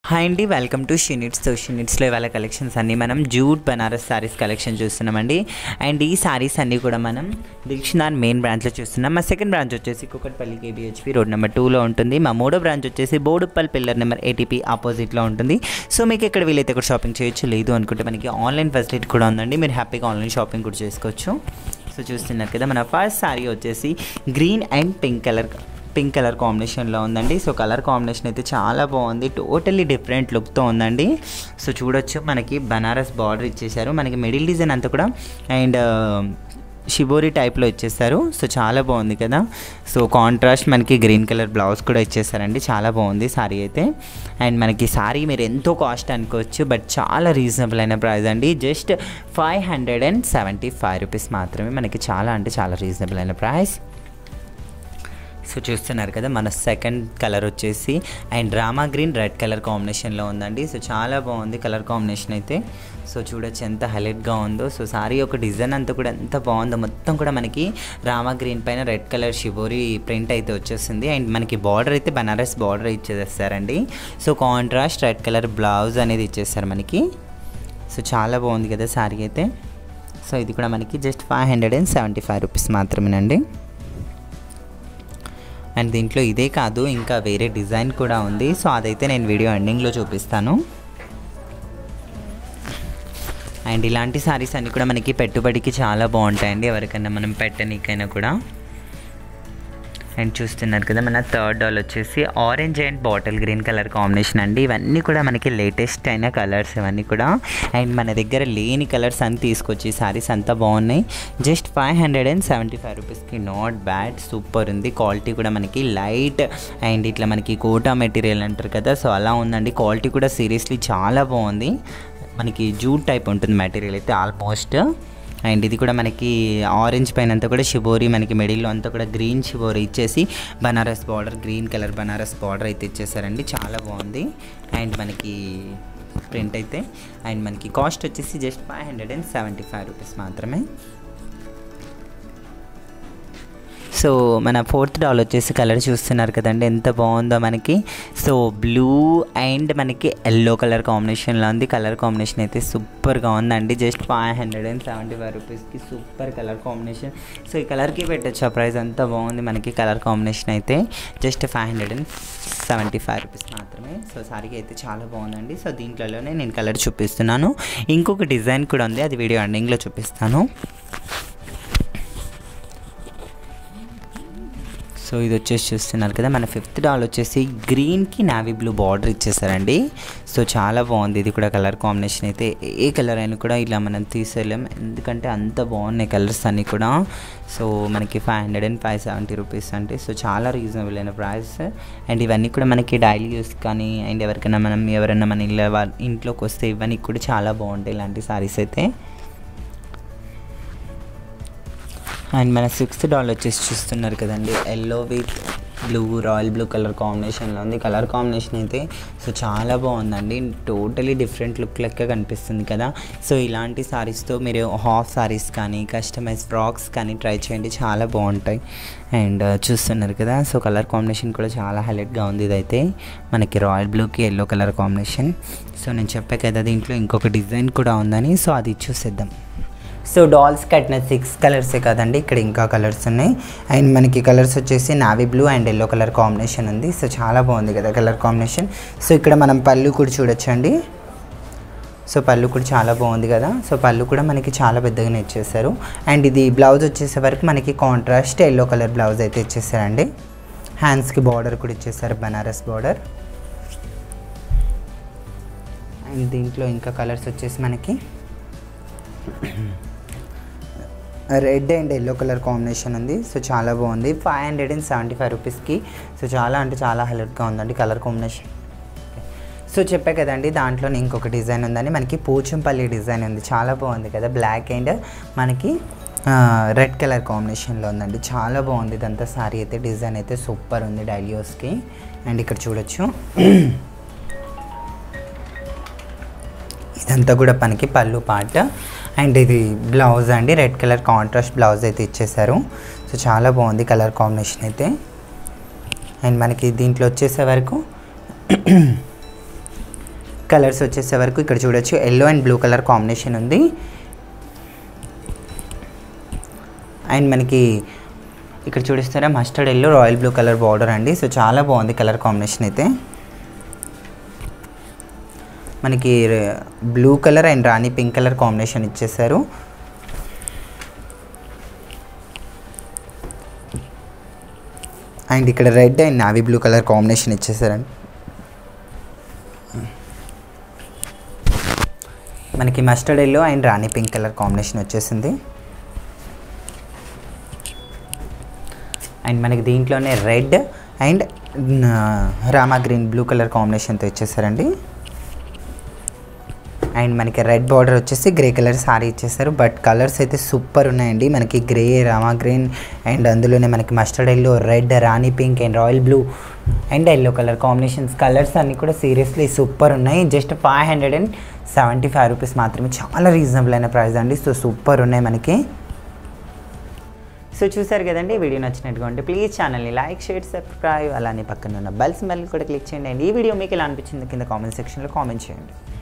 hi అండి welcome to షినిట్స్ so షినిట్స్లో ఇవాళ కలెక్షన్స్ అన్నీ మనం జూట్ బనారస్ సారీస్ కలెక్షన్ చూస్తున్నామండి అండ్ ఈ సారీస్ అన్నీ కూడా మనం దిల్షినార్ మెయిన్ బ్రాంచ్లో చూస్తున్నాం మా సెకండ్ బ్రాంచ్ వచ్చేసి కుకట్పల్లి కేబిహెచ్పి రోడ్ నెంబర్ టూలో ఉంటుంది మా మూడో బ్రాంచ్ వచ్చేసి బోడుప్పల్ పిల్లర్ నెంబర్ ఏటీపీ ఆపోజిట్లో ఉంటుంది సో మీకు ఇక్కడ వీలైతే ఇక్కడ షాపింగ్ చేయొచ్చు లేదు అనుకుంటే మనకి ఆన్లైన్ ఫెసిలిటీ కూడా ఉందండి మీరు హ్యాపీగా ఆన్లైన్ షాపింగ్ కూడా చేసుకోవచ్చు సో చూస్తున్నారు కదా మన ఫస్ట్ సారీ వచ్చేసి green and pink colour pink colour కాంబినేషన్లో ఉందండి సో కలర్ కాంబినేషన్ అయితే చాలా బాగుంది టోటల్లీ డిఫరెంట్ లుక్తో ఉందండి సో చూడొచ్చు మనకి బనారస్ బార్డర్ ఇచ్చేసారు మనకి మిడిల్ డిజైన్ అంతా కూడా అండ్ షిబోరి టైప్లో ఇచ్చేసారు సో చాలా బాగుంది కదా సో కాంట్రాస్ట్ మనకి గ్రీన్ కలర్ బ్లౌజ్ కూడా ఇచ్చేసారండి చాలా బాగుంది సారీ అయితే అండ్ మనకి సారీ మీరు ఎంతో కాస్ట్ అనుకోవచ్చు బట్ చాలా రీజనబుల్ అయిన ప్రైస్ అండి just five hundred and seventy five rupees మాత్రమే మనకి చాలా అంటే చాలా రీజనబుల్ అయిన ప్రైస్ సో చూస్తున్నారు కదా మన సెకండ్ కలర్ వచ్చేసి and Rama green red colour కాంబినేషన్లో ఉందండి సో చాలా బాగుంది కలర్ కాంబినేషన్ అయితే సో చూడొచ్చు ఎంత హైలైట్గా ఉందో సో సారీ ఒక డిజైన్ అంతా కూడా ఎంత బాగుందో మొత్తం కూడా మనకి రామా గ్రీన్ పైన రెడ్ కలర్ షిబోరి ప్రింట్ అయితే వచ్చేసింది అండ్ మనకి బార్డర్ అయితే బనారస్ బార్డర్ ఇచ్చేస్తారండి so contrast red colour blouse అనేది ఇచ్చేస్తారు మనకి సో చాలా బాగుంది కదా సారీ అయితే సో ఇది కూడా మనకి just five hundred and seventy five rupees మాత్రమేనండి అండ్ దీంట్లో ఇదే కాదు ఇంకా వేరే డిజైన్ కూడా ఉంది సో అదైతే నేను వీడియో ఎండింగ్లో చూపిస్తాను అండ్ ఇలాంటి సారీస్ అన్నీ కూడా మనకి పెట్టుబడికి చాలా బాగుంటాయండి ఎవరికైనా మనం పెట్టనీకైనా కూడా అండ్ చూస్తున్నారు కదా మన థర్డ్ డాల్ వచ్చేసి orange and bottle green colour combination అండి ఇవన్నీ కూడా మనకి లేటెస్ట్ అయిన కలర్స్ ఇవన్నీ కూడా అండ్ మన దగ్గర లేని కలర్స్ అన్ని తీసుకొచ్చి సారీస్ అంతా బాగున్నాయి just five hundred and seventy five రూపీస్కి నాట్ బ్యాడ్ సూపర్ ఉంది క్వాలిటీ కూడా మనకి లైట్ అండ్ ఇట్లా మనకి కోటా మెటీరియల్ అంటారు కదా సో అలా ఉందండి క్వాలిటీ కూడా సీరియస్లీ చాలా బాగుంది మనకి జూట్ టైప్ ఉంటుంది మెటీరియల్ అయితే ఆల్మోస్ట్ అండ్ ఇది కూడా మనకి ఆరెంజ్ పైన అంతా కూడా షిబోరి మనకి మిడిల్లో అంతా కూడా గ్రీన్ షిబోరి ఇచ్చేసి Banaras border green colour Banaras border అయితే ఇచ్చేసారండి చాలా బాగుంది అండ్ మనకి ప్రింట్ అయితే అండ్ మనకి కాస్ట్ వచ్చేసి just five hundred and seventy five rupees మాత్రమే సో మన ఫోర్త్ డాల్ వచ్చేసి కలర్ చూస్తున్నారు కదండి ఎంత బాగుందో మనకి సో బ్లూ అండ్ మనకి ఎల్లో కలర్ కాంబినేషన్లో ఉంది కలర్ కాంబినేషన్ అయితే సూపర్గా ఉందండి just five hundred and seventy five రూపీస్కి సూపర్ కలర్ కాంబినేషన్ సో ఈ కలర్కి పెట్టచ్చు ఆ ప్రైస్ అంతా బాగుంది మనకి కలర్ కాంబినేషన్ అయితే just five hundred and seventy five rupees మాత్రమే సో సారీకి అయితే చాలా బాగుందండి సో దీంట్లోనే నేను కలర్ చూపిస్తున్నాను ఇంకొక డిజైన్ కూడా ఉంది అది వీడియో ఎండింగ్లో చూపిస్తాను సో ఇది వచ్చేసి చూస్తున్నారు కదా మన ఫిఫ్త్ డాల్ వచ్చేసి గ్రీన్కి నావీ బ్లూ బార్డర్ ఇచ్చేసారండి సో చాలా బాగుంది ఇది కూడా కలర్ కాంబినేషన్ అయితే ఏ కలర్ అయినా కూడా ఇలా మనం తీసేయలేం ఎందుకంటే అంత బాగున్నాయి కలర్స్ అన్నీ కూడా సో మనకి five hundred and five seventy rupees అంటే సో చాలా రీజనబుల్ అయిన ప్రైస్ అండ్ ఇవన్నీ కూడా మనకి డైలీ యూస్ కానీ అండ్ ఎవరికైనా మనం ఎవరైనా మన ఇళ్ళ ఇంట్లోకి వస్తే ఇవన్నీ కూడా చాలా బాగుంటాయి ఇలాంటి సారీస్ అయితే అండ్ మన సిక్స్త్ డాల్ వచ్చేసి చూస్తున్నారు కదండి yellow with blue royal blue colour కాంబినేషన్లో ఉంది కలర్ కాంబినేషన్ అయితే సో చాలా బాగుందండి టోటలీ డిఫరెంట్ లుక్ లెక్క కనిపిస్తుంది కదా సో ఇలాంటి సారీస్తో మీరు హాఫ్ సారీస్ కానీ కస్టమైజ్ ఫ్రాక్స్ కానీ ట్రై చేయండి చాలా బాగుంటాయి అండ్ చూస్తున్నారు కదా సో కలర్ కాంబినేషన్ కూడా చాలా హైలైట్గా ఉంది ఇదైతే మనకి రాయల్ బ్లూకి ఎల్లో కలర్ కాంబినేషన్ సో నేను చెప్పా కదా దీంట్లో ఇంకొక డిజైన్ కూడా ఉందని సో అది చూసేద్దాం సో డాల్స్ కట్టిన సిక్స్ కలర్సే కదండి ఇక్కడ ఇంకా కలర్స్ ఉన్నాయి అండ్ మనకి కలర్స్ వచ్చేసి navy blue and yellow colour combination ఉంది సో చాలా బాగుంది కదా కలర్ కాంబినేషన్ సో ఇక్కడ మనం పళ్ళు కూడా చూడొచ్చండి సో పళ్ళు కూడా చాలా బాగుంది కదా సో పళ్ళు కూడా మనకి చాలా పెద్దగానే ఇచ్చేసారు అండ్ ఇది బ్లౌజ్ వచ్చేసే వరకు మనకి కాంట్రాస్ట్ ఎల్లో కలర్ బ్లౌజ్ అయితే ఇచ్చేసారండి హ్యాండ్స్కి బార్డర్ కూడా ఇచ్చేసారు బనారస్ బార్డర్ అండ్ దీంట్లో ఇంకా కలర్స్ వచ్చేసి మనకి red and yellow colour combination ఉంది సో చాలా బాగుంది five hundred and seventy five రూపీస్కి సో చాలా అంటే చాలా హైలైట్గా ఉందండి కలర్ కాంబినేషన్ సో చెప్పా కదండి దాంట్లో ఇంకొక డిజైన్ ఉందని మనకి పోచంపల్లి డిజైన్ ఉంది చాలా బాగుంది కదా బ్లాక్ అండ్ మనకి రెడ్ కలర్ కాంబినేషన్లో ఉందండి చాలా బాగుంది ఇదంతా సారీ అయితే డిజైన్ అయితే సూపర్ ఉంది డైలియోస్కి అండ్ ఇక్కడ చూడొచ్చు ఇదంతా కూడా మనకి పళ్ళు పాట అండ్ ఇది బ్లౌజ్ అండి రెడ్ కలర్ కాంట్రాస్ట్ బ్లౌజ్ అయితే ఇచ్చేసారు సో చాలా బాగుంది కలర్ కాంబినేషన్ అయితే అండ్ మనకి దీంట్లో వచ్చేసే వరకు కలర్స్ వచ్చేసే వరకు ఇక్కడ చూడొచ్చు yellow and blue colour combination ఉంది అండ్ మనకి ఇక్కడ చూడిస్తారా mustard yellow royal blue colour border అండి సో చాలా బాగుంది కలర్ కాంబినేషన్ అయితే మనకి blue colour and rani pink colour combination ఇచ్చేసారు అండ్ ఇక్కడ red and navy blue colour combination ఇచ్చేసారండి మనకి mustard yellow and rani pink colour combination వచ్చేసింది అండ్ మనకి దీంట్లోనే red and Rama green blue colour కాంబినేషన్తో ఇచ్చేసారండి అండ్ మనకి రెడ్ బార్డర్ వచ్చేసి గ్రే కలర్ సారీ ఇచ్చేసారు బట్ కలర్స్ అయితే సూపర్ ఉన్నాయండి మనకి గ్రే రామా గ్రీన్ అండ్ అందులోనే మనకి mustard yellow red rani pink and royal blue and yellow colour combinations colours అన్నీ కూడా సీరియస్లీ సూపర్ ఉన్నాయి just five hundred and seventy five rupees మాత్రమే చాలా రీజనబుల్ అయిన ప్రైస్ అండి సో సూపర్ ఉన్నాయి మనకి సో చూసారు కదండి వీడియో నచ్చినట్టుగా ఉంటే ప్లీజ్ ఛానల్ని లైక్ షేర్ సబ్స్క్రైబ్ అలానే పక్కన ఉన్న బెల్ స్మెల్ కూడా క్లిక్ చేయండి అండ్ ఈ వీడియో మీకు ఎలా అనిపించింది కింద కామెంట్ సెక్షన్లో కామెంట్ చేయండి